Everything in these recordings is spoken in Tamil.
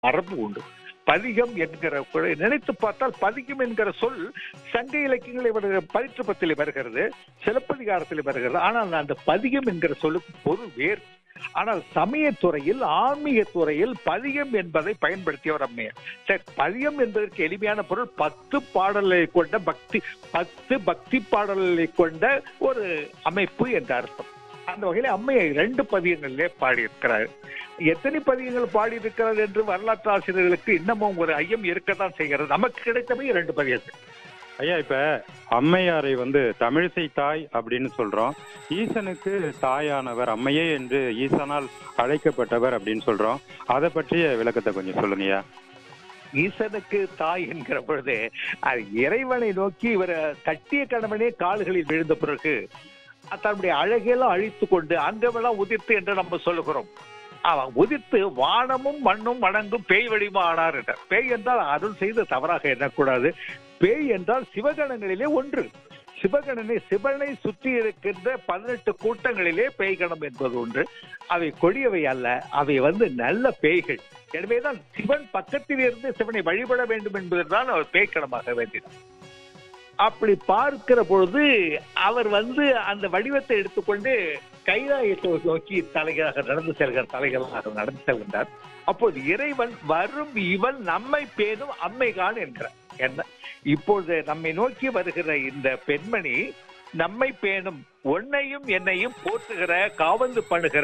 மரபு உண்டு பதிகம் என்கிற குழ- நினைத்து பார்த்தால் பதிகம் என்கிற சொல் சங்க இலக்கியங்களில் வருகிற பரிற்றுப்பத்திலே வருகிறது சிலப்பதிகாரத்தில் வருகிறது ஆனால் அந்த பதிகம் என்கிற சொல்லுக்கு பொருள் வேறு ஆனால் சமயத்துறையில் ஆன்மீக துறையில் பதிகம் என்பதை பயன்படுத்தியவர் அம்மையார் சரி பதிகம் என்பதற்கு எளிமையான பொருள் பத்து பாடல்களை கொண்ட பக்தி பத்து பக்தி பாடல்களை கொண்ட ஒரு அமைப்பு என்ற அர்த்தம் அந்த வகையில் அம்மையை ரெண்டு பதிகங்களிலே பாடியிருக்கிறார் எத்தனை பதிகங்கள் பாடியிருக்கிறார் என்று வரலாற்று ஆசிரியர்களுக்கு இன்னமும் ஒரு ஐயம் இருக்கத்தான் செய்கிறது நமக்கு கிடைத்தவை இரண்டு பதிகங்கள் ஐயா இப்ப அம்மையாரை வந்து தமிழிசை தாய் அப்படின்னு சொல்றோம் ஈசனுக்கு தாயானவர் அம்மையே என்று ஈசனால் அழைக்கப்பட்டவர் அப்படின்னு சொல்றோம் அதை பற்றிய விளக்கத்தை கொஞ்சம் சொல்லுங்கய்யா ஈசனுக்கு தாய் என்கிற பொழுது அது இறைவனை நோக்கி இவர் கட்டிய கணவனே கால்களில் விழுந்த பிறகு தன்னுடைய அழகையெல்லாம் அழித்து கொண்டு அங்கமெல்லாம் உதிர்த்து என்று நம்ம சொல்லுகிறோம் அவன் உதிர்த்து வானமும் மண்ணும் வணங்கும் பேய் வடிவம் ஆனார் என்றார் பேய் என்றால் அருள் செய்து தவறாக எண்ணக்கூடாது பேய் என்றால் சிவகணங்களிலே ஒன்று சிவகணனை சிவனை சுற்றி இருக்கின்ற பதினெட்டு கூட்டங்களிலே பேய்கணம் என்பது ஒன்று அவை கொடியவை அல்ல அவை வந்து நல்ல பேய்கள் எனவேதான் சிவன் பக்கத்தில் இருந்து சிவனை வழிபட வேண்டும் என்பதுதான் அவர் பேய்கணமாக வேண்டினார் அப்படி பார்க்கிற பொழுது அவர் வந்து அந்த வடிவத்தை எடுத்துக்கொண்டு கைலாயத்தை நோக்கி தலைகளாக நடந்து செல்கிற தலைகளாக நடந்து செல்கின்றார் அப்போது இறைவன் வரும் இவன் நம்மை பேணும் அம்மைகான் என்கிறார் என்ன இப்பொழுது நம்மை நோக்கி வருகிற இந்த பெண்மணி நம்மை பேணும் உன்னையும் என்னையும் போற்றுகிற காவந்து பண்ணுகிற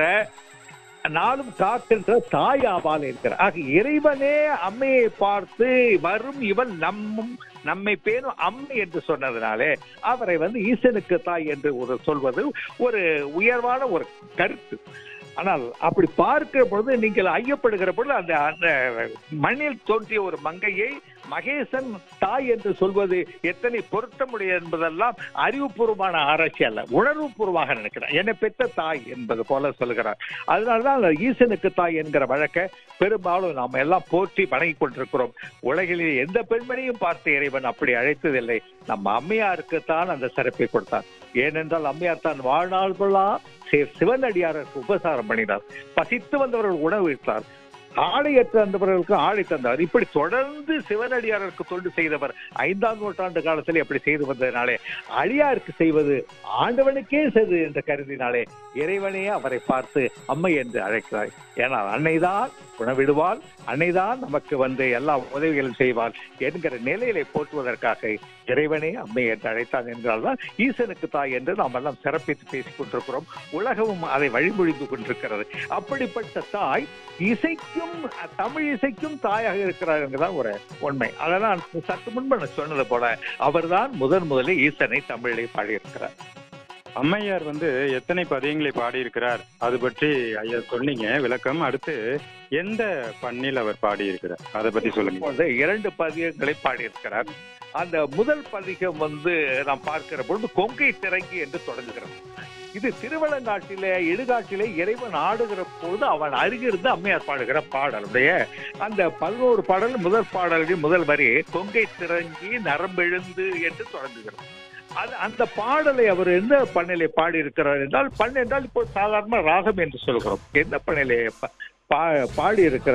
நாளும் காக்கின்ற தாய் ஆவால் இருக்கிறார் ஆக இறைவனே அம்மையை பார்த்து வரும் இவன் நம்மும் நம்மை பேரும் அம்மை என்று சொன்னதுனாலே அவரை வந்து ஈசனுக்கு தாய் என்று ஒரு சொல்வது ஒரு உயர்வான ஒரு கருத்து ஆனால் அப்படி பார்க்கிற பொழுது நீங்கள் ஐயப்படுகிற பொழுது அந்த அந்த மண்ணில் தோன்றிய ஒரு மங்கையை மகேசன் தாய் என்று சொல்வது எத்தனை பொருத்தமுடைய என்பதெல்லாம் அறிவுபூர்வமான ஆராய்ச்சி அல்ல உணர்வுபூர்வமாக நினைக்கிறார் என்னை பெற்ற தாய் என்பது போல சொல்கிறார் அதனால்தான் அந்த ஈசனுக்கு தாய் என்கிற வழக்கை பெரும்பாலும் நாம் எல்லாம் போற்றி வணங்கி கொண்டிருக்கிறோம் உலகிலே எந்த பெண்மணியும் பார்த்து இறைவன் அப்படி அழைத்ததில்லை நம்ம அம்மையாருக்கு தான் அந்த சிறப்பை கொடுத்தார் ஏனென்றால் அம்மையார் தான் வாழ்நாள்களா சிவனடியாருக்கு உபசாரம் பண்ணினார் பசித்து வந்தவர்கள் உணவு வைத்தார் ஆடையற்ற வந்தவர்களுக்கு ஆடை தந்தார் இப்படி தொடர்ந்து சிவனடியாருக்கு தொண்டு செய்தவர் ஐந்தாம் நூற்றாண்டு காலத்தில் எப்படி செய்து வந்ததினாலே அடியாருக்கு செய்வது ஆண்டவனுக்கே செய்து என்று கருதினாலே இறைவனே அவரை பார்த்து அம்மை என்று அழைக்கிறார் ஏனால் அன்னைதான் உணவிடுவாள் அன்னைதான் நமக்கு வந்து எல்லா உதவிகளும் செய்வாள் என்கிற நிலையிலே போற்றுவதற்காக இறைவனே அம்மை என்று அழைத்தான் என்றால்தான் ஈசனுக்கு தாய் என்று நாம் எல்லாம் சிறப்பித்து பேசிக் கொண்டிருக்கிறோம் உலகமும் அதை வழிமொழிந்து கொண்டிருக்கிறது அப்படிப்பட்ட தாய் இசைக்கும் தமிழ் இசைக்கும் தாயாக இருக்கிறார் என்றுதான் ஒரு உண்மை அதெல்லாம் சற்று முன்பு நான் சொன்னது போல அவர்தான் முதன் முதலில் ஈசனை தமிழிலே பாடியிருக்கிறார் அம்மையார் வந்து எத்தனை பதியங்களை பாடியிருக்கிறார் அது பற்றி ஐயா சொன்னீங்க விளக்கம் அடுத்து எந்த பண்ணில் அவர் பாடியிருக்கிறார் அதை பத்தி சொல்லுங்க இப்பொழுது இரண்டு பதிகங்களை பாடியிருக்கிறார் அந்த முதல் பதிகம் வந்து நாம் பார்க்கிற பொழுது கொங்கை திறங்கி என்று தொடங்குகிறது இது திருவள்ளங்காட்டிலே இடுகாட்டிலே இறைவன் ஆடுகிற பொழுது அவன் அருகிருந்து அம்மையார் பாடுகிற பாடலுடைய அந்த பதினோரு பாடல் முதல் பாடலின் முதல் வரி கொங்கை திறங்கி நரம்பெழுந்து என்று தொடங்குகிறது அது அந்த பாடலை அவர் எந்த பண்ணிலே பாடி இருக்கிறார் என்றால் பண் என்றால் இப்போ சாதாரண ராகம் என்று சொல்கிறோம் எந்த பண்ணிலே ப- பா- பாடி இருக்கிற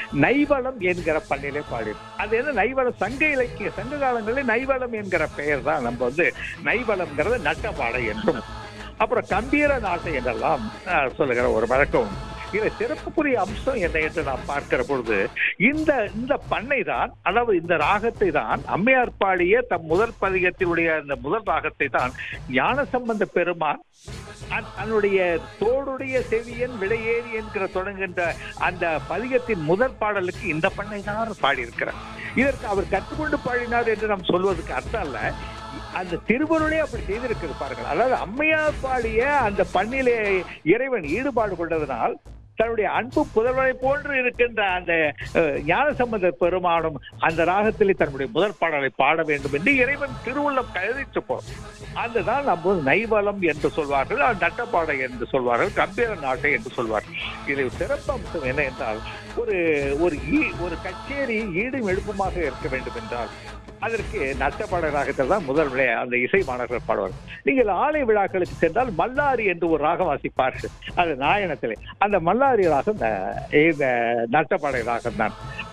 நைவளம் என்கிற பண்ணிலே பாடி அது என்ன நைவளம் சங்க இலக்கிய சங்க காலங்களில் நைவளம் என்கிற பெயர் தான் நம்ம வந்து நைவளம்ங்கிறது நட்டப்பாடை என்றும் அப்புறம் கம்பீர நாட்டை என்றெல்லாம் அஹ், சொல்லுகிற ஒரு வழக்கம் இதுல சிறப்புக்குரிய அம்சம் என்ன என்று நாம் பார்க்கிற பொழுது இந்த இந்த பண்ணை தான் அதாவது இந்த ராகத்தை தான் அம்மையார் பாடிய தம் முதல் பதிகத்தினுடைய அந்த முதல் ராகத்தை தான் ஞானசம்பந்த பெருமான் தன்- தன்னுடைய தோடுடைய செவியன் விடையேறி என்கிற தொடங்குகின்ற அந்த பதிகத்தின் முதல் பாடலுக்கு இந்த பண்ணை தான் பாடியிருக்கிறார் இதற்கு அவர் கற்றுக்கொண்டு பாடினார் என்று நாம் சொல்வதற்கு அர்த்தம் அல்ல அந்த திருவருளே அப்படி செய்திருக்கிறது பாருங்கள் அதாவது அம்மையார் பாடிய அந்த பண்ணிலே இறைவன் ஈடுபாடு கொண்டதனால் தன்னுடைய அன்பு புதல்வனை போன்று இருக்கின்ற அந்த அஹ், ஞானசம்பந்த பெருமானும் அந்த ராகத்திலே தன்னுடைய முதற் பாடலை பாட வேண்டும் என்று இறைவன் திருவுள்ளம் கருதிட்டு போம் அதுதான் நம்ம நைவலம் என்று சொல்வார்கள் அது நட்டப்பாடை என்று சொல்வார்கள் கம்பீர நாட்டை என்று சொல்வார்கள் இது சிறப்பு அம்சம் என்ன என்றால் ஒரு ஒரு ஈ- ஒரு கச்சேரி ஈடும் எழுப்புமாக இருக்க வேண்டும் என்றால் அதற்கு நட்டப்பாட ராகத்தில் தான் முதல் விளைய அந்த இசை மாணவர்கள் பாடுவார்கள் நீங்கள் ஆலய விழாக்களுக்கு சென்றால் மல்லாரி என்று ஒரு ராகம் வாசிப்பார்கள் அது நாயனத்திலே அந்த மல்லாரி ராகம் இந்த- இந்த நட்டப்பாடை ராகம் தான்